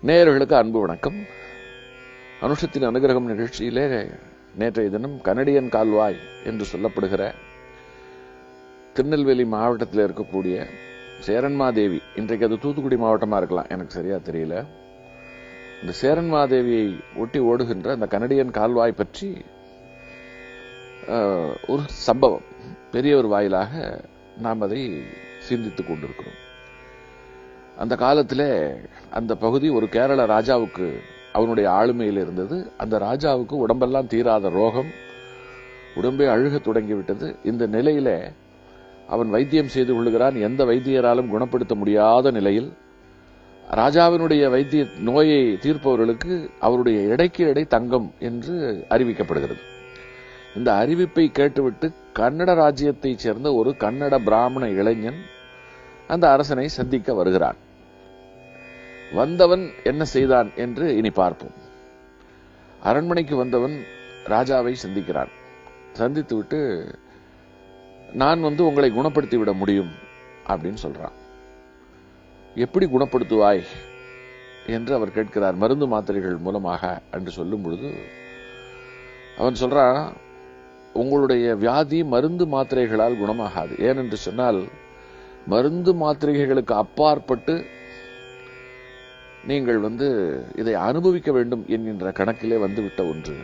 நேயர்களுக்கு அன்பு வணக்கம் அனுஷத்தின் அனுகிரகம் நிகழ்ச்சியிலே நேற்றைய தினம் கனடியன் கால்வாய் என்று சொல்லப்படுகிற திருநெல்வேலி மாவட்டத்தில் இருக்கக்கூடிய சேரன்மாதேவி இன்றைக்கு அது தூத்துக்குடி மாவட்டமா இருக்கலாம் எனக்கு சரியா தெரியல இந்த சேரன்மாதேவியை ஒட்டி ஓடுகின்ற அந்த கனடியன் கால்வாய் பற்றி அஹ், ஒரு சம்பவம் பெரியவர் வாயிலாக நாம் அதை சிந்தித்துக் கொண்டிருக்கிறோம் அந்த காலத்திலே அந்த பகுதி ஒரு கேரள ராஜாவுக்கு அவனுடைய ஆளுமையில் இருந்தது அந்த ராஜாவுக்கு உடம்பெல்லாம் தீராத ரோகம் உடம்பே அழுகத் தொடங்கிவிட்டது இந்த நிலையிலே அவன் வைத்தியம் செய்து கொள்ளுகிறான் எந்த வைத்தியராலும் குணப்படுத்த முடியாத நிலையில் ராஜாவினுடைய வைத்திய நோயை தீர்ப்பவர்களுக்கு அவருடைய எடைக்கு எடை தங்கம் என்று அறிவிக்கப்படுகிறது இந்த அறிவிப்பை கேட்டுவிட்டு கன்னட ராஜ்யத்தைச் சேர்ந்த ஒரு கன்னட பிராமண இளைஞன் அந்த அரசனை சந்திக்க வருகிறான் வந்தவன் என்ன செய்தான் என்று இனி பார்ப்போம் அரண்மனைக்கு வந்தவன் ராஜாவை சந்திக்கிறான் சந்தித்துவிட்டு நான் வந்து உங்களை குணப்படுத்தி விட முடியும் அப்படின்னு சொல்றான் எப்படி குணப்படுத்துவாய் என்று அவர் கேட்கிறார் மருந்து மாத்திரைகள் மூலமாக என்று சொல்லும் பொழுது அவன் சொல்றான் உங்களுடைய வியாதி மருந்து மாத்திரைகளால் குணமாகாது ஏனென்று சொன்னால் மருந்து மாத்திரைகளுக்கு அப்பாற்பட்டு நீங்கள் வந்து இதை அனுபவிக்க வேண்டும் என்கின்ற கணக்கிலே வந்துவிட்ட ஒன்று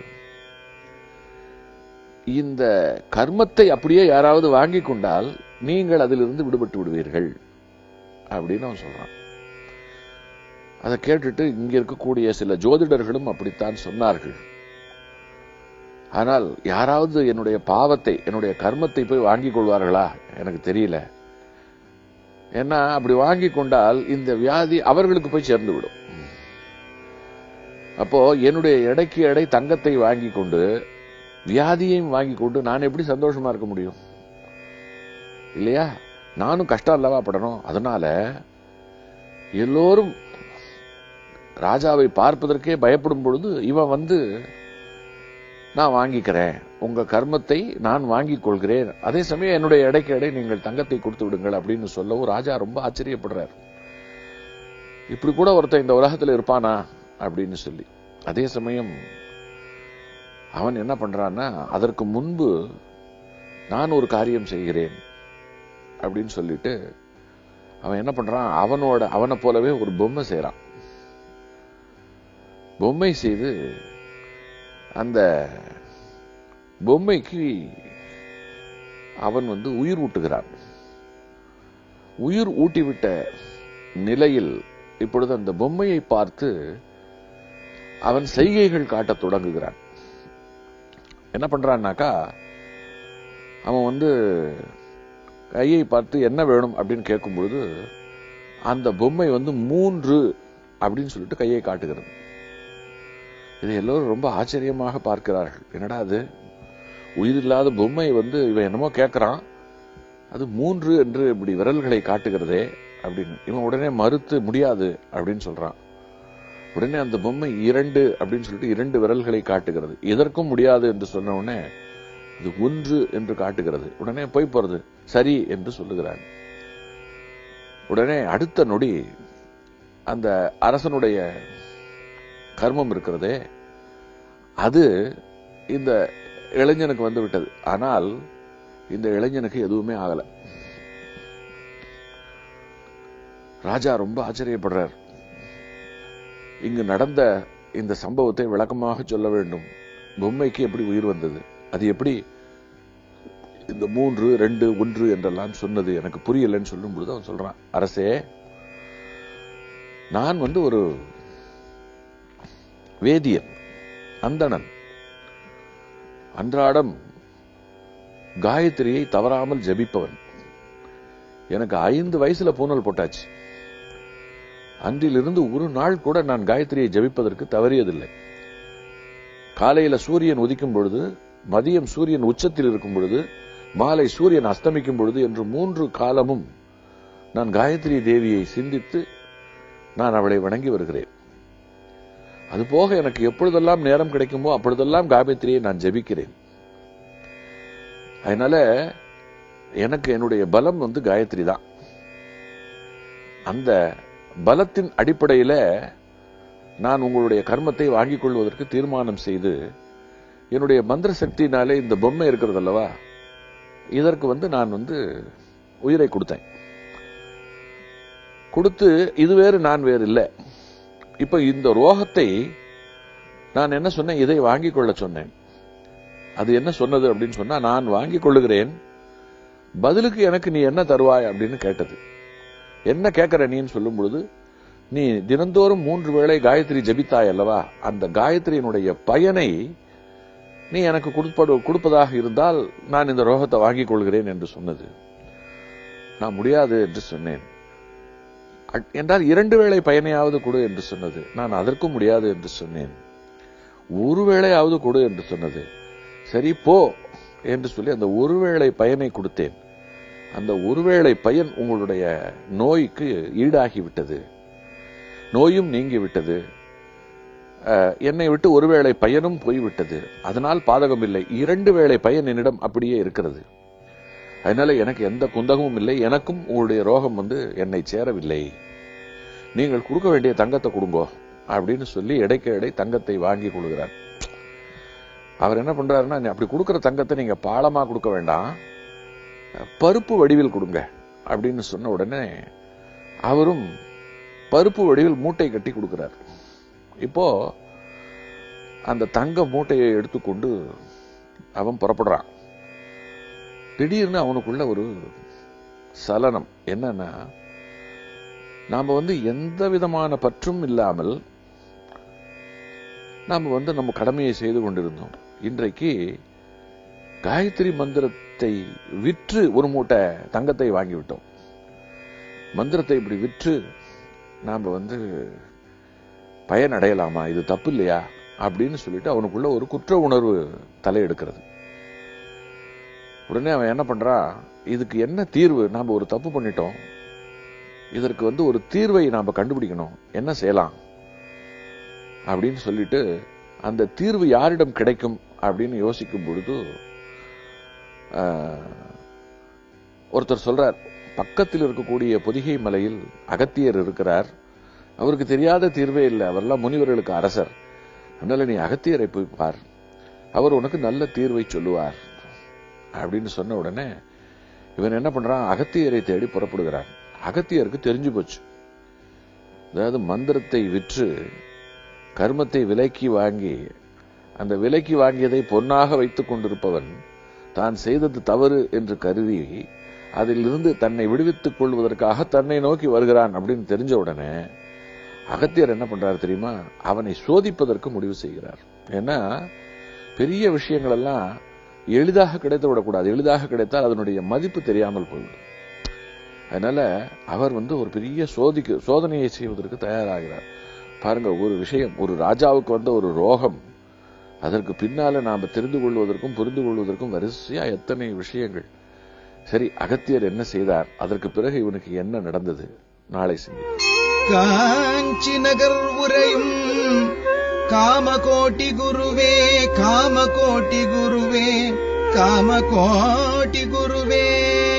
இந்த கர்மத்தை அப்படியே யாராவது வாங்கி கொண்டால் நீங்கள் அதிலிருந்து விடுபட்டு விடுவீர்கள் அப்படின்னு அவன் சொல்றான் அதை கேட்டுட்டு இங்க இருக்கக்கூடிய சில ஜோதிடர்களும் அப்படித்தான் சொன்னார்கள் ஆனால் யாராவது என்னுடைய பாவத்தை என்னுடைய கர்மத்தை போய் வாங்கிக் கொள்வார்களா எனக்கு தெரியல ஏன்னா அப்படி வாங்கி கொண்டால் இந்த வியாதி அவர்களுக்கு போய் சேர்ந்து விடும் அப்போ என்னுடைய எடைக்கு எடை தங்கத்தை வாங்கி கொண்டு வியாதியையும் வாங்கி கொண்டு நான் எப்படி சந்தோஷமா இருக்க முடியும் இல்லையா நானும் கஷ்டம் அல்லவா படணும் அதனால எல்லோரும் ராஜாவை பார்ப்பதற்கே பயப்படும் பொழுது இவன் வந்து நான் வாங்கிக்கிறேன் உங்க கர்மத்தை நான் வாங்கிக் கொள்கிறேன் அதே சமயம் என்னுடைய எடைக்கு எடை நீங்கள் தங்கத்தை கொடுத்து விடுங்கள் அப்படின்னு சொல்லவும் ராஜா ரொம்ப ஆச்சரியப்படுறார் இப்படி கூட ஒருத்தன் இந்த உலகத்துல இருப்பானா அப்படின்னு சொல்லி அதே சமயம் அவன் என்ன பண்றான்னா அதற்கு முன்பு நான் ஒரு காரியம் செய்கிறேன் அப்படின்னு சொல்லிட்டு அவன் என்ன பண்றான் அவனோட அவனை போலவே ஒரு பொம்மை செய்றான் பொம்மை செய்து அந்த பொம்மைக்கு அவன் வந்து உயிர் ஊட்டுகிறான் உயிர் ஊட்டிவிட்ட நிலையில் இப்பொழுது அந்த பொம்மையை பார்த்து அவன் செய்கைகள் காட்டத் தொடங்குகிறான் என்ன பண்றான்னாக்கா அவன் வந்து கையை பார்த்து என்ன வேணும் அப்படின்னு கேட்கும் பொழுது அந்த பொம்மை வந்து மூன்று அப்படின்னு சொல்லிட்டு கையை காட்டுகிறது இதை எல்லோரும் ரொம்ப ஆச்சரியமாக பார்க்கிறார்கள் என்னடா அது உயிரில்லாத பொம்மை வந்து இவன் என்னமோ கேட்கறான் அது மூன்று என்று இப்படி விரல்களை காட்டுகிறதே அப்படின்னு இவன் உடனே மறுத்து முடியாது அப்படின்னு சொல்றான் உடனே அந்த பொம்மை இரண்டு அப்படின்னு சொல்லிட்டு இரண்டு விரல்களை காட்டுகிறது இதற்கும் முடியாது என்று சொன்ன உடனே இது ஒன்று என்று காட்டுகிறது உடனே போய் போறது சரி என்று சொல்லுகிறான் உடனே அடுத்த நொடி அந்த அரசனுடைய கர்மம் இருக்கிறதே அது இந்த இளைஞனுக்கு வந்து விட்டது ஆனால் இந்த இளைஞனுக்கு எதுவுமே ஆகல ராஜா ரொம்ப ஆச்சரியப்படுறார் இங்கு நடந்த இந்த சம்பவத்தை விளக்கமாக சொல்ல வேண்டும் பொம்மைக்கு எப்படி உயிர் வந்தது அது எப்படி இந்த மூன்று ரெண்டு ஒன்று என்றெல்லாம் சொன்னது எனக்கு புரியலன்னு சொல்லும் பொழுது அவன் சொல்றான் அரசே நான் வந்து ஒரு வேதியன் அந்தணன் அன்றாடம் காயத்ரியை தவறாமல் ஜபிப்பவன் எனக்கு ஐந்து வயசுல பூனல் போட்டாச்சு அன்றிலிருந்து ஒரு நாள் கூட நான் காயத்ரியை ஜபிப்பதற்கு தவறியதில்லை காலையில சூரியன் உதிக்கும் பொழுது மதியம் சூரியன் உச்சத்தில் இருக்கும் பொழுது மாலை சூரியன் அஸ்தமிக்கும் பொழுது என்று மூன்று காலமும் நான் காயத்ரி தேவியை சிந்தித்து நான் அவளை வணங்கி வருகிறேன் அதுபோக எனக்கு எப்பொழுதெல்லாம் நேரம் கிடைக்குமோ அப்பொழுதெல்லாம் காயத்ரியை நான் ஜெபிக்கிறேன் அதனால எனக்கு என்னுடைய பலம் வந்து காயத்ரி தான் அந்த பலத்தின் அடிப்படையில நான் உங்களுடைய கர்மத்தை வாங்கிக் கொள்வதற்கு தீர்மானம் செய்து என்னுடைய மந்திர சக்தியினாலே இந்த பொம்மை இருக்கிறது அல்லவா இதற்கு வந்து நான் வந்து உயிரை கொடுத்தேன் கொடுத்து இது வேறு நான் வேறு இல்லை இப்ப இந்த ரோகத்தை நான் என்ன சொன்னேன் இதை வாங்கிக் கொள்ள சொன்னேன் அது என்ன சொன்னது அப்படின்னு சொன்னா நான் வாங்கிக் கொள்ளுகிறேன் பதிலுக்கு எனக்கு நீ என்ன தருவாய் அப்படின்னு கேட்டது என்ன கேட்கிற நீன்னு சொல்லும் பொழுது நீ தினந்தோறும் மூன்று வேளை காயத்ரி ஜபித்தாய் அல்லவா அந்த காயத்ரியினுடைய பயனை நீ எனக்கு கொடுப்பது கொடுப்பதாக இருந்தால் நான் இந்த ரோகத்தை வாங்கிக் கொள்கிறேன் என்று சொன்னது நான் முடியாது என்று சொன்னேன் அ- என்றால் இரண்டு வேளை பயனையாவது கொடு என்று சொன்னது நான் அதற்கும் முடியாது என்று சொன்னேன் ஒரு வேளையாவது கொடு என்று சொன்னது சரி போ என்று சொல்லி அந்த ஒருவேளை பயனை கொடுத்தேன் அந்த ஒருவேளை பயன் உங்களுடைய நோய்க்கு ஈடாகி விட்டது நோயும் நீங்கி விட்டது அஹ், என்னை விட்டு ஒருவேளை பயனும் போய்விட்டது அதனால் பாதகம் இல்லை இரண்டு வேளை பயன் என்னிடம் அப்படியே இருக்கிறது அதனால எனக்கு எந்த குந்தகமும் இல்லை எனக்கும் உங்களுடைய ரோகம் வந்து என்னை சேரவில்லை நீங்கள் கொடுக்க வேண்டிய தங்கத்தை கொடுங்கோ அப்படின்னு சொல்லி இடைக்க இடை தங்கத்தை வாங்கி கொடுக்கிறார் அவர் என்ன பண்றாருன்னா நீ அப்படி கொடுக்கிற தங்கத்தை நீங்க பாலமா கொடுக்க வேண்டாம் பருப்பு வடிவில் கொடுங்க அப்படின்னு சொன்ன உடனே அவரும் பருப்பு வடிவில் மூட்டை கட்டி கொடுக்கிறார் இப்போ அந்த தங்க மூட்டையை எடுத்துக்கொண்டு அவன் புறப்படுறான் திடீர்னு அவனுக்குள்ள ஒரு சலனம் என்னன்னா நாம வந்து எந்த விதமான பற்றும் இல்லாமல் நாம வந்து நம்ம கடமையை செய்து கொண்டிருந்தோம் இன்றைக்கு காயத்ரி மந்திரத்தை விற்று ஒரு மூட்டை தங்கத்தை வாங்கிவிட்டோம் மந்திரத்தை இப்படி விற்று நாம வந்து பயன் அடையலாமா இது தப்பு இல்லையா அப்படின்னு சொல்லிட்டு அவனுக்குள்ள ஒரு குற்ற உணர்வு தலையெடுக்கிறது உடனே அவன் என்ன பண்றான் இதுக்கு என்ன தீர்வு நாம ஒரு தப்பு பண்ணிட்டோம் இதற்கு வந்து ஒரு தீர்வை நாம கண்டுபிடிக்கணும் என்ன செய்யலாம் அப்படின்னு சொல்லிட்டு அந்த தீர்வு யாரிடம் கிடைக்கும் அப்படின்னு யோசிக்கும் பொழுது ஆஹ், ஒருத்தர் சொல்றார் பக்கத்தில் இருக்கக்கூடிய பொதிகை மலையில் அகத்தியர் இருக்கிறார் அவருக்கு தெரியாத தீர்வே இல்லை அவரெல்லாம் முனிவர்களுக்கு அரசர் அதனால நீ அகத்தியரை போய் பார் அவர் உனக்கு நல்ல தீர்வை சொல்லுவார் அப்படின்னு சொன்ன உடனே இவன் என்ன பண்றான் அகத்தியரை தேடி புறப்படுகிறான் அகத்தியருக்கு தெரிஞ்சு போச்சு அதாவது மந்திரத்தை விற்று கர்மத்தை விலைக்கு வாங்கி அந்த விலைக்கு வாங்கியதை பொன்னாக வைத்துக் கொண்டிருப்பவன் தான் செய்தது தவறு என்று கருதி அதிலிருந்து தன்னை விடுவித்துக் கொள்வதற்காக தன்னை நோக்கி வருகிறான் அப்படின்னு தெரிஞ்ச உடனே அகத்தியர் என்ன பண்றாரு தெரியுமா அவனை சோதிப்பதற்கு முடிவு செய்கிறார் ஏன்னா பெரிய விஷயங்கள் எல்லாம் எளிதாக கிடைத்து விடக்கூடாது எளிதாக கிடைத்தால் அதனுடைய மதிப்பு தெரியாமல் போய்விடும் அதனால அவர் வந்து ஒரு பெரிய சோதிக்கு சோதனையை செய்வதற்கு தயாராகிறார் பாருங்க ஒரு விஷயம் ஒரு ராஜாவுக்கு வந்த ஒரு ரோகம் அதற்கு பின்னால நாம தெரிந்து கொள்வதற்கும் புரிந்து கொள்வதற்கும் வரிசையா எத்தனை விஷயங்கள் சரி அகத்தியர் என்ன செய்தார் அதற்கு பிறகு இவனுக்கு என்ன நடந்தது நாளை சிந்தி காஞ்சி நகர் உரையும் காமகோட்டி குருவே காமகோட்டி குருவே காமகோட்டி குருவே